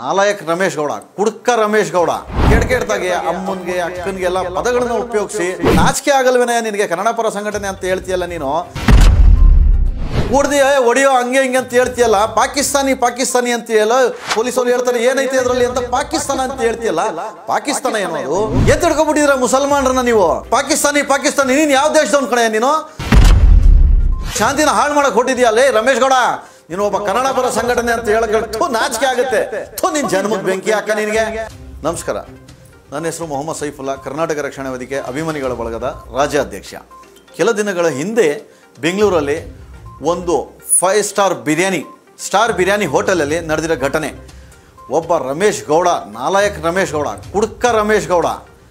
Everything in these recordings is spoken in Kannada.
ನಾಲಾಯಕ್ ರಮೇಶ್ ಗೌಡ ಕುಡ್ಕ ರಮೇಶ್ ಗೌಡ ಕೆಡ್ ಕೆಡ್ದಾಗೆ ಅಮ್ಮನ್ಗೆ ಅಕ್ಕನ್ಗೆಲ್ಲ ಪದಗಳನ್ನ ಉಪಯೋಗಿಸಿ ನಾಚಿಕೆ ಆಗಲ್ವೇನೆ ನಿನಗೆ ಕನ್ನಡ ಪರ ಸಂಘಟನೆ ಅಂತ ಹೇಳ್ತೀಯಲ್ಲ ನೀನು ಕೂಡ್ದಿ ಒಡಿಯೋ ಹಂಗೆ ಹಿಂಗೆ ಅಂತ ಹೇಳ್ತೀಯಲ್ಲ ಪಾಕಿಸ್ತಾನಿ ಪಾಕಿಸ್ತಾನಿ ಅಂತ ಹೇಳ ಪೊಲೀಸರು ಹೇಳ್ತಾರೆ ಏನೈತೆ ಅದರಲ್ಲಿ ಅಂತ ಪಾಕಿಸ್ತಾನ ಅಂತ ಹೇಳ್ತೀಯಲ್ಲ ಪಾಕಿಸ್ತಾನ ಏನೋ ಅದು ಎತ್ ಹಿಡ್ಕೊಬಿಟ್ಟಿದ್ರ ಮುಸಲ್ಮಾನರನ್ನ ನೀವು ಪಾಕಿಸ್ತಾನಿ ಪಾಕಿಸ್ತಾನಿ ನೀನು ಯಾವ ದೇಶದವನ್ ಕಣೆ ನೀನು ಶಾಂತಿನ ಹಾಳು ಮಾಡಕ್ ಹೊಟ್ಟಿದ್ಯಲ್ಲೇ ರಮೇಶ್ ಗೌಡ ನೀನು ಒಬ್ಬ ಕನ್ನಡ ಪರ ಸಂಘಟನೆ ಅಂತ ಹೇಳಕ್ ಥು ನಾಚಿಕೆ ಆಗುತ್ತೆ ಥು ನಿನ್ ಜನ್ಮಕ್ಕೆ ಬೆಂಕಿ ಹಾಕ ನಿನಗೆ ನಮಸ್ಕಾರ ನನ್ನ ಹೆಸರು ಮೊಹಮ್ಮದ್ ಸೈಫುಲ್ಲಾ ಕರ್ನಾಟಕ ರಕ್ಷಣಾ ವೇದಿಕೆ ಅಭಿಮಾನಿಗಳ ಬಳಗದ ರಾಜ್ಯಾಧ್ಯಕ್ಷ ಕೆಲ ದಿನಗಳ ಹಿಂದೆ ಬೆಂಗಳೂರಲ್ಲಿ ಒಂದು five star biryani star biryani ಹೋಟೆಲಲ್ಲಿ ನಡೆದಿರೋ ಘಟನೆ ಒಬ್ಬ ರಮೇಶ್ ಗೌಡ ನಾಲಾಯಕ್ ರಮೇಶ್ ಗೌಡ ಕುಡ್ಕ ರಮೇಶ್ ಗೌಡ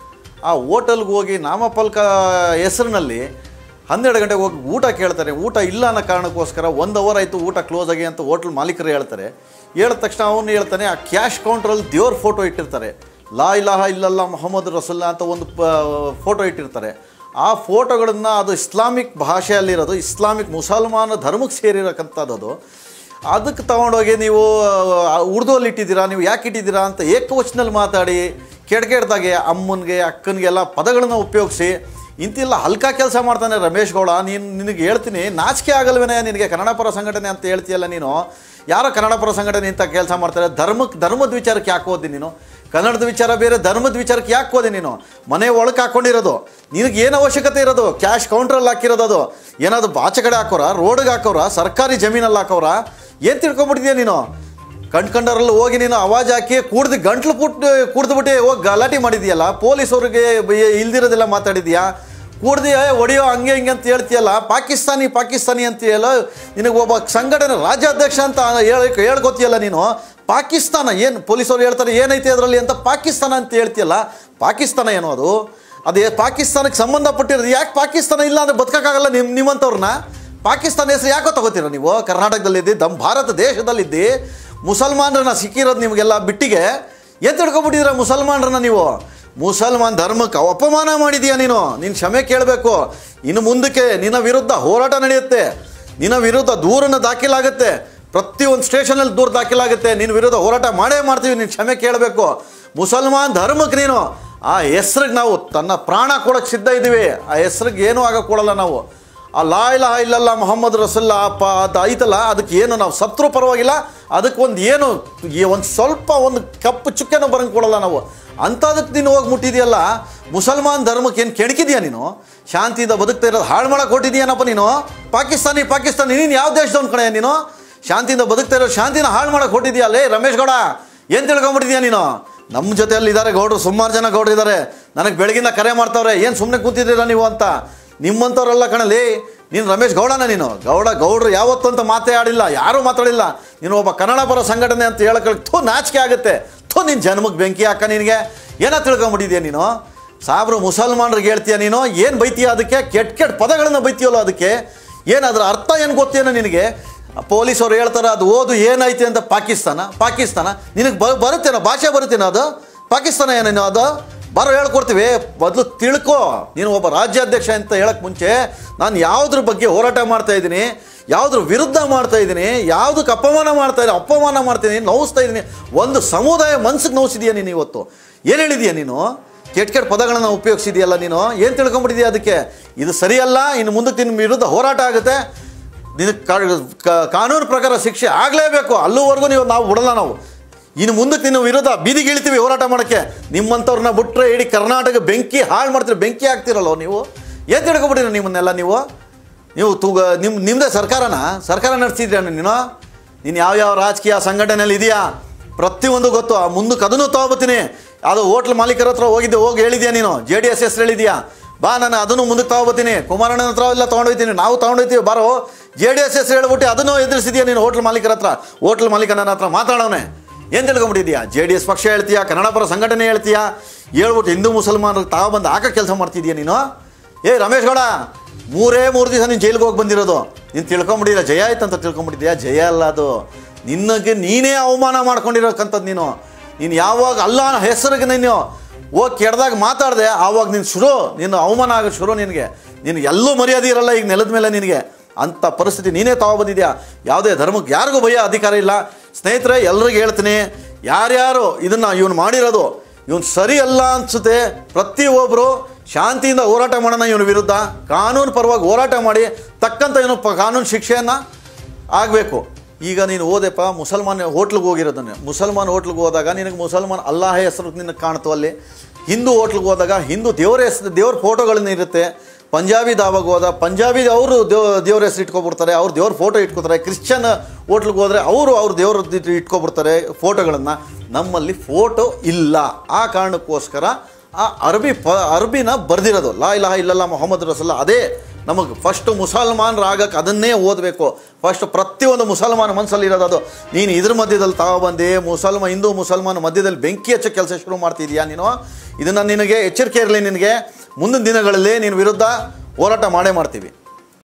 ಆ ಹೋಟೆಲ್ಗೆ ಹೋಗಿ ನಾಮಫಲಕ ಹೆಸರಿನಲ್ಲಿ ಹನ್ನೆರಡು ಗಂಟೆಗೆ ಹೋಗಿ ಊಟ ಕೇಳ್ತಾರೆ ಊಟ ಇಲ್ಲ ಅನ್ನೋ ಕಾರಣಕ್ಕೋಸ್ಕರ ಒಂದು ಅವರ್ ಆಯಿತು ಊಟ ಕ್ಲೋಸ್ ಆಗಿ ಅಂತ ಹೋಟ್ಲ್ ಮಾಲೀಕರು ಹೇಳ್ತಾರೆ ಹೇಳಿದ ತಕ್ಷಣ ಅವನು ಹೇಳ್ತಾನೆ ಆ ಕ್ಯಾಶ್ ಕೌಂಟ್ರಲ್ಲಿ ದೇವ್ರ ಫೋಟೋ ಇಟ್ಟಿರ್ತಾರೆ ಲಾ ಇಲಾಹ ಇಲ್ಲಲ್ಲ ಮೊಹಮ್ಮದ್ ರಸುಲ್ಲಾ ಅಂತ ಒಂದು ಫೋಟೋ ಇಟ್ಟಿರ್ತಾರೆ ಆ ಫೋಟೋಗಳನ್ನು ಅದು ಇಸ್ಲಾಮಿಕ್ ಭಾಷೆಯಲ್ಲಿರೋದು ಇಸ್ಲಾಮಿಕ್ ಮುಸಲ್ಮಾನ ಧರ್ಮಕ್ಕೆ ಸೇರಿರಕ್ಕಂಥದ್ದು ಅದು ಅದಕ್ಕೆ ತಗೊಂಡೋಗಿ ನೀವು ಉರ್ದುವಲ್ಲಿ ಇಟ್ಟಿದ್ದೀರಾ ನೀವು ಯಾಕೆ ಇಟ್ಟಿದ್ದೀರಾ ಅಂತ ಏಕವಚನಲ್ಲಿ ಮಾತಾಡಿ ಕೆಡ್ಕೆಡ್ದಾಗೆ ಅಮ್ಮನಿಗೆ ಅಕ್ಕನಿಗೆಲ್ಲ ಪದಗಳನ್ನು ಉಪಯೋಗಿಸಿ ಇಂತಿಲ್ಲ ಹಲ್ಕ ಕೆಲಸ ಮಾಡ್ತಾನೆ ರಮೇಶ್ ಗೌಡ ನೀನು ನಿನಗೆ ಹೇಳ್ತೀನಿ ನಾಚಿಕೆ ಆಗಲ್ವೇನೆ ನಿನಗೆ ಕನ್ನಡ ಪರ ಸಂಘಟನೆ ಅಂತ ಹೇಳ್ತೀಯಲ್ಲ ನೀನು ಯಾರೋ ಕನ್ನಡ ಪರ ಸಂಘಟನೆ ಇಂಥ ಕೆಲಸ ಮಾಡ್ತಾರೆ ಧರ್ಮಕ್ಕೆ ಧರ್ಮದ ವಿಚಾರಕ್ಕೆ ಯಾಕೆ ಹೋದಿ ನೀನು ಕನ್ನಡದ ವಿಚಾರ ಬೇರೆ ಧರ್ಮದ ವಿಚಾರಕ್ಕೆ ಯಾಕೆ ಹೋದೆ ನೀನು ಮನೆ ಒಳಗೆ ಹಾಕ್ಕೊಂಡಿರೋದು ನಿನಗೆ ಏನು ಅವಶ್ಯಕತೆ ಇರೋದು ಕ್ಯಾಶ್ ಕೌಂಟ್ರಲ್ಲಿ ಹಾಕಿರೋದು ಅದು ಏನಾದ್ರು ಆಚೆ ಕಡೆ ಹಾಕೋರ ರೋಡ್ಗೆ ಹಾಕೋರ ಸರ್ಕಾರಿ ಜಮೀನಲ್ಲಿ ಹಾಕೋರ ಏನು ತಿಳ್ಕೊಂಬಿಟ್ಟಿದ್ಯಾ ನೀನು ಕಂಡ್ಕಂಡರಲ್ಲಿ ಹೋಗಿ ನೀನು ಅವಾಜ್ ಹಾಕಿ ಕೂಡ್ದು ಗಂಟ್ಲು ಪುಟ್ಟು ಕುಡ್ದುಬಿಟ್ಟು ಹೋಗಿ ಗಲಾಟೆ ಮಾಡಿದ್ಯಲ್ಲ ಪೊಲೀಸವ್ರಿಗೆ ಇಲ್ದಿರೋದೆಲ್ಲ ಮಾತಾಡಿದ್ಯಾ ಕೂಡ್ದು ಏ ಹೊಡಿಯೋ ಹಂಗೆ ಹಿಂಗೆ ಅಂತ ಹೇಳ್ತೀಯಲ್ಲ ಪಾಕಿಸ್ತಾನಿ ಪಾಕಿಸ್ತಾನಿ ಅಂತ ಹೇಳೋ ನಿನಗೆ ಒಬ್ಬ ಸಂಘಟನೆ ರಾಜ್ಯಾಧ್ಯಕ್ಷ ಅಂತ ಹೇಳಿ ಹೇಳ್ಕೊತೀಯಲ್ಲ ನೀನು ಪಾಕಿಸ್ತಾನ ಏನು ಪೊಲೀಸರು ಹೇಳ್ತಾರೆ ಏನೈತೆ ಅದರಲ್ಲಿ ಅಂತ ಪಾಕಿಸ್ತಾನ ಅಂತ ಹೇಳ್ತೀಯಲ್ಲ ಪಾಕಿಸ್ತಾನ ಏನೋ ಅದು ಅದೇ ಪಾಕಿಸ್ತಾನಕ್ಕೆ ಸಂಬಂಧಪಟ್ಟಿರೋದು ಯಾಕೆ ಪಾಕಿಸ್ತಾನ ಇಲ್ಲ ಅಂದರೆ ಬದುಕೋಕ್ಕಾಗಲ್ಲ ನಿಮ್ಮ ನಿಮ್ಮಂಥವ್ರನ್ನ ಪಾಕಿಸ್ತಾನ ಹೆಸರು ಯಾಕೋ ತಗೋತೀರ ನೀವು ಕರ್ನಾಟಕದಲ್ಲಿದ್ದಿ ದಮ್ ಭಾರತ ದೇಶದಲ್ಲಿದ್ದಿ ಮುಸಲ್ಮಾನರನ್ನ ಸಿಕ್ಕಿರೋದು ನಿಮಗೆಲ್ಲ ಬಿಟ್ಟಿಗೆ ಎದ್ದು ಹಿಡ್ಕೊಬಿಟ್ಟಿದ್ರ ಮುಸಲ್ಮಾನರನ್ನ ನೀವು ಮುಸಲ್ಮಾನ್ ಧರ್ಮಕ್ಕೆ ಅಪಮಾನ ಮಾಡಿದೀಯ ನೀನು ನೀನು ಕ್ಷಮೆ ಕೇಳಬೇಕು ಇನ್ನು ಮುಂದಕ್ಕೆ ನಿನ್ನ ವಿರುದ್ಧ ಹೋರಾಟ ನಡೆಯುತ್ತೆ ನಿನ್ನ ವಿರುದ್ಧ ದೂರನ್ನು ದಾಖಲಾಗುತ್ತೆ ಪ್ರತಿಯೊಂದು ಸ್ಟೇಷನಲ್ಲಿ ದೂರ ದಾಖಲಾಗುತ್ತೆ ನಿನ್ನ ವಿರುದ್ಧ ಹೋರಾಟ ಮಾಡೇ ಮಾಡ್ತೀವಿ ನೀನು ಕ್ಷಮೆ ಕೇಳಬೇಕು ಮುಸಲ್ಮಾನ್ ಧರ್ಮಕ್ಕೆ ನೀನು ಆ ಹೆಸ್ರಿಗೆ ನಾವು ತನ್ನ ಪ್ರಾಣ ಕೊಡೋಕ್ಕೆ ಸಿದ್ಧ ಇದ್ದೀವಿ ಆ ಹೆಸ್ರಿಗೆ ಏನೂ ಆಗಕ್ಕೆ ಕೊಡಲ್ಲ ನಾವು ಆ ಲಾ ಇಲಾಹ ಇಲ್ಲಲ್ಲ ಮೊಹಮ್ಮದ್ ರಸುಲ್ಲ ಅಪ್ಪ ಅದು ಐತಲ್ಲ ಅದಕ್ಕೆ ಏನು ನಾವು ಸತ್ರು ಪರವಾಗಿಲ್ಲ ಅದಕ್ಕೆ ಒಂದು ಏನು ಈ ಒಂದು ಸ್ವಲ್ಪ ಒಂದು ಕಪ್ಪು ಚುಕ್ಕೆನೂ ಬರಂಗೆ ಕೊಡಲ್ಲ ನಾವು ಅಂಥದಕ್ಕೆ ನೀನು ಹೋಗಿ ಮುಟ್ಟಿದೆಯಲ್ಲ ಮುಸಲ್ಮಾನ್ ಧರ್ಮಕ್ಕೆ ಏನು ಕೆಣಕಿದ್ಯಾ ನೀನು ಶಾಂತಿಯಿಂದ ಬದುಕ್ತಾ ಇರೋದು ಹಾಳು ಮಾಡಕ್ಕೆ ಹೊಟ್ಟಿದ್ಯಾನಪ್ಪ ನೀನು ಪಾಕಿಸ್ತಾನಿ ಪಾಕಿಸ್ತಾನಿ ನೀನು ಯಾವ ದೇಶದವನ್ ಕಣೆ ನೀನು ಶಾಂತಿಯಿಂದ ಬದುಕ್ತಾ ಇರೋ ಶಾಂತಿನ ಹಾಳು ಮಾಡಕ್ಕೆ ಹೊಟ್ಟಿದ್ಯಾ ಅಲ್ಲೇ ರಮೇಶ್ ಗೌಡ ಏನು ತಿಳ್ಕೊಂಬಿಟ್ಟಿದ್ಯಾ ನೀನು ನಮ್ಮ ಜೊತೆಯಲ್ಲಿ ಇದ್ದಾರೆ ಗೌಡ್ರು ಸುಮಾರು ಜನ ಗೌಡ್ರು ಇದ್ದಾರೆ ನನಗೆ ಬೆಳಗಿಂದ ಕರೆ ಮಾಡ್ತಾವ್ರೆ ಏನು ಸುಮ್ಮನೆ ಕೂತಿದ್ದೀರಾ ನೀವು ಅಂತ ನಿಮ್ಮಂಥವ್ರೆಲ್ಲ ಕಣಲಿ ನೀನು ರಮೇಶ್ ಗೌಡನ ನೀನು ಗೌಡ ಗೌಡ್ರು ಯಾವತ್ತೂ ಅಂತ ಮಾತೇ ಆಡಿಲ್ಲ ಯಾರೂ ಮಾತಾಡಿಲ್ಲ ನೀನು ಒಬ್ಬ ಕನ್ನಡ ಪರ ಸಂಘಟನೆ ಅಂತ ಹೇಳಕ್ಕೆ ಥೂ ನಾಚಿಕೆ ಆಗುತ್ತೆ ಥೂ ನಿನ್ನ ಜನ್ಮಕ್ಕೆ ಬೆಂಕಿ ಹಾಕ ನಿನಗೆ ಏನೋ ತಿಳ್ಕೊಂಬಿಟ್ಟಿದ್ಯಾ ನೀನು ಸಾಬ್ರು ಮುಸಲ್ಮಾನ್ರಿಗೆ ಹೇಳ್ತೀಯ ನೀನು ಏನು ಬೈತೀಯ ಅದಕ್ಕೆ ಕೆಟ್ಟ ಕೆಟ್ಟ ಪದಗಳನ್ನು ಬೈತೀಯಲ್ಲೋ ಅದಕ್ಕೆ ಏನು ಅದ್ರ ಅರ್ಥ ಏನು ಗೊತ್ತೇನೋ ನಿನಗೆ ಪೊಲೀಸವ್ರು ಹೇಳ್ತಾರೆ ಅದು ಓದು ಏನೈತೆ ಅಂತ ಪಾಕಿಸ್ತಾನ ಪಾಕಿಸ್ತಾನ ನಿನಗೆ ಬ ಬರುತ್ತೇನೋ ಭಾಷೆ ಬರುತ್ತೇನೋ ಅದು ಪಾಕಿಸ್ತಾನ ಏನೇನೋ ಅದು ಬರೋ ಹೇಳ್ಕೊಡ್ತೀವಿ ಬದಲು ತಿಳ್ಕೊ ನೀನು ಒಬ್ಬ ರಾಜ್ಯಾಧ್ಯಕ್ಷ ಅಂತ ಹೇಳಕ್ಕೆ ಮುಂಚೆ ನಾನು ಯಾವುದ್ರ ಬಗ್ಗೆ ಹೋರಾಟ ಮಾಡ್ತಾ ಇದ್ದೀನಿ ಯಾವುದ್ರ ವಿರುದ್ಧ ಮಾಡ್ತಾ ಇದ್ದೀನಿ ಯಾವುದಕ್ಕೆ ಅಪಮಾನ ಮಾಡ್ತಾ ಇದ್ದೀನಿ ಅಪಮಾನ ಮಾಡ್ತೀನಿ ನೋವಿಸ್ತಾ ಇದ್ದೀನಿ ಒಂದು ಸಮುದಾಯ ಮನ್ಸಿಗೆ ನೋವಿಸಿದೀಯ ನೀನು ಇವತ್ತು ಏನು ಹೇಳಿದೀಯ ನೀನು ಕೆಟ್ಟ ಕೆಟ್ಟ ಪದಗಳನ್ನು ಉಪಯೋಗಿಸಿದೆಯಲ್ಲ ನೀನು ಏನು ತಿಳ್ಕೊಂಬಿಟ್ಟಿದೀಯ ಅದಕ್ಕೆ ಇದು ಸರಿಯಲ್ಲ ಇನ್ನು ಮುಂದಕ್ಕೆ ನಿನ್ನ ವಿರುದ್ಧ ಹೋರಾಟ ಆಗುತ್ತೆ ನಿನಗೆ ಕಾನೂನು ಪ್ರಕಾರ ಶಿಕ್ಷೆ ಆಗಲೇಬೇಕು ಅಲ್ಲೂವರೆಗೂ ನೀವು ನಾವು ಬಿಡಲ್ಲ ನಾವು ಇನ್ನು ಮುಂದಕ್ಕೆ ನಿನ್ನ ವಿರುದ್ಧ ಬೀದಿಗೆ ಇಳಿತೀವಿ ಹೋರಾಟ ಮಾಡೋಕ್ಕೆ ನಿಮ್ಮಂಥವ್ರನ್ನ ಬಿಟ್ಟರೆ ಇಡೀ ಕರ್ನಾಟಕ ಬೆಂಕಿ ಹಾಳು ಮಾಡ್ತೀರಿ ಬೆಂಕಿ ಹಾಕ್ತಿರಲ್ಲ ನೀವು ಏನು ತಿಳ್ಕೊಬಿಟ್ಟಿರಿ ನಿಮ್ಮನ್ನೆಲ್ಲ ನೀವು ನೀವು ತೂಗ ನಿಮ್ಮ ನಿಮ್ಮದೇ ಸರ್ಕಾರನ ಸರ್ಕಾರ ನಡೆಸಿದ್ರಿ ನೀನು ನೀನು ಯಾವ್ಯಾವ ರಾಜಕೀಯ ಸಂಘಟನೆಯಲ್ಲಿ ಇದೆಯಾ ಪ್ರತಿಯೊಂದು ಗೊತ್ತು ಆ ಮುಂದಕ್ಕೆ ಅದನ್ನು ತೊಗೊಬತ್ತೀನಿ ಅದು ಹೋಟ್ಲ್ ಮಾಲೀಕರ ಹತ್ರ ಹೋಗಿದ್ದೆ ಹೋಗಿ ಹೇಳಿದ್ಯಾ ನೀನು ಜೆ ಡಿ ಎಸ್ ಹೆಸ್ರು ಹೇಳಿದ್ಯಾ ಬಾ ನಾನು ಅದನ್ನು ಮುಂದಕ್ಕೆ ತಗೊಬತ್ತೀನಿ ಕುಮಾರಣ್ಣನ ಹತ್ರ ಎಲ್ಲ ತೊಗೊಂಡೋಗ್ತೀನಿ ನಾವು ತೊಗೊಂಡೋಗ್ತೀವಿ ಬಾರೋ ಜೆ ಡಿ ಎಸ್ ಹೆಸ್ರು ಹೇಳ್ಬಿಟ್ಟು ಅದನ್ನು ಎದುರಿಸಿದ್ಯಾ ನೀನು ಹೋಟ್ಲ್ ಮಾಲೀಕರ ಹತ್ರ ಹೋಟ್ಲ್ ಮಾಲೀಕನ ಹತ್ರ ಮಾತಾಡೋನೆ ಏನು ತಿಳ್ಕೊಂಬಿಟ್ಟಿದ್ಯಾ ಜೆ ಡಿ ಎಸ್ ಪಕ್ಷ ಹೇಳ್ತೀಯಾ ಕನ್ನಡ ಪರ ಸಂಘಟನೆ ಹೇಳ್ತೀಯಾ ಹೇಳ್ಬಿಟ್ಟು ಹಿಂದೂ ಮುಸಲ್ಮಾನರಿಗೆ ತಾವು ಬಂದು ಹಾಕೋ ಕೆಲಸ ಮಾಡ್ತಿದ್ಯಾ ನೀನು ಏ ರಮೇಶ್ ಗೌಡ ಮೂರೇ ಮೂರು ದಿವಸ ನೀನು ಜೈಲಿಗೆ ಹೋಗಿ ಬಂದಿರೋದು ನೀನು ತಿಳ್ಕೊಂಬಿಟ್ಟಿದ್ಯಾ ಜಯ ಆಯ್ತು ಅಂತ ತಿಳ್ಕೊಂಬಿಟ್ಟಿದ್ಯಾ ಜಯ ಅಲ್ಲ ಅದು ನಿನ್ನಗೆ ನೀನೇ ಅವಮಾನ ಮಾಡ್ಕೊಂಡಿರೋಕ್ಕಂಥದ್ದು ನೀನು ನೀನು ಯಾವಾಗ ಅಲ್ಲ ಅನ್ನೋ ಹೆಸರಿಗೆ ನೀನು ಹೋಗಿ ಕೆಡ್ದಾಗ ಮಾತಾಡಿದೆ ಆವಾಗ ನೀನು ಶುರು ನೀನು ಅವಮಾನ ಆಗೋದು ಶುರು ನಿನಗೆ ನೀನು ಎಲ್ಲೂ ಮರ್ಯಾದೆ ಇರಲ್ಲ ಈಗ ನೆಲದ ಮೇಲೆ ನಿನಗೆ ಅಂಥ ಪರಿಸ್ಥಿತಿ ನೀನೇ ತಗೊಬಂದಿದ್ಯಾ ಯಾವುದೇ ಧರ್ಮಕ್ಕೆ ಯಾರಿಗೂ ಭಯ ಅಧಿಕಾರ ಇಲ್ಲ ಸ್ನೇಹಿತರೆ ಎಲ್ರಿಗೂ ಹೇಳ್ತೀನಿ ಯಾರ್ಯಾರು ಇದನ್ನು ಇವನು ಮಾಡಿರೋದು ಇವನು ಸರಿ ಅಲ್ಲ ಅನ್ಸುತ್ತೆ ಪ್ರತಿಯೊಬ್ಬರು ಶಾಂತಿಯಿಂದ ಹೋರಾಟ ಮಾಡೋಣ ಇವನ ವಿರುದ್ಧ ಕಾನೂನು ಪರವಾಗಿ ಹೋರಾಟ ಮಾಡಿ ತಕ್ಕಂಥ ಏನು ಪ ಕಾನೂನು ಶಿಕ್ಷೆಯನ್ನು ಆಗಬೇಕು ಈಗ ನೀನು ಓದೆಪ್ಪ ಮುಸಲ್ಮಾನ್ ಹೋಟ್ಲಿಗೆ ಹೋಗಿರೋದನ್ನು ಮುಸಲ್ಮಾನ್ ಹೋಟ್ಲಿಗೆ ಹೋದಾಗ ನಿನಗೆ ಮುಸಲ್ಮಾನ್ ಅಲ್ಲಾಹ ಹೆಸರು ನಿನಗೆ ಕಾಣ್ತು ಅಲ್ಲಿ ಹಿಂದೂ ಹೋಟ್ಲಿಗೆ ಹೋದಾಗ ಹಿಂದೂ ದೇವರ ಹೆಸರು ದೇವ್ರ ಫೋಟೋಗಳನ್ನ ಇರುತ್ತೆ ಪಂಜಾಬಿ ದಾಬಾಗೆ ಹೋದ ಪಂಜಾಬಿ ಅವರು ದೇವ್ ದೇವ್ರ ಹೆಸರು ಇಟ್ಕೊಬಿಡ್ತಾರೆ ಅವ್ರು ದೇವ್ರ ಫೋಟೋ ಇಟ್ಕೋತಾರೆ ಕ್ರಿಶ್ಚಿಯನ್ ಹೋಟ್ಲಿಗೆ ಹೋದರೆ ಅವರು ಅವ್ರ ದೇವ್ರ ಇಟ್ಕೊಬಿಡ್ತಾರೆ ಫೋಟೋಗಳನ್ನು ನಮ್ಮಲ್ಲಿ ಫೋಟೋ ಇಲ್ಲ ಆ ಕಾರಣಕ್ಕೋಸ್ಕರ ಆ ಅರಬಿ ಪ ಅರಬಿನ ಬರ್ದಿರೋದು ಲಾ ಇಲಾಹ ಇಲ್ಲಲ್ಲ ಮೊಹಮ್ಮದ್ ರಸಲ್ಲ ಅದೇ ನಮಗೆ ಫಸ್ಟ್ ಮುಸಲ್ಮಾನರಾಗಕ್ಕೆ ಅದನ್ನೇ ಓದಬೇಕು ಫಸ್ಟ್ ಪ್ರತಿಯೊಂದು ಮುಸಲ್ಮಾನ ಮನಸ್ಸಲ್ಲಿ ಇರೋದು ಅದು ನೀನು ಇದ್ರ ಮಧ್ಯದಲ್ಲಿ ತಾವಬಂದು ಮುಸಲ್ಮ ಹಿಂದೂ ಮುಸಲ್ಮಾನ ಮಧ್ಯದಲ್ಲಿ ಬೆಂಕಿ ಹಚ್ಚೋ ಕೆಲಸ ಶುರು ಮಾಡ್ತಿದ್ಯಾ ನೀನು ಇದನ್ನು ನಿನಗೆ ಎಚ್ಚರಿಕೆ ಇರಲಿ ನಿನಗೆ ಮುಂದಿನ ದಿನಗಳಲ್ಲಿ ನೀನು ವಿರುದ್ಧ ಹೋರಾಟ ಮಾಡೇ ಮಾಡ್ತೀವಿ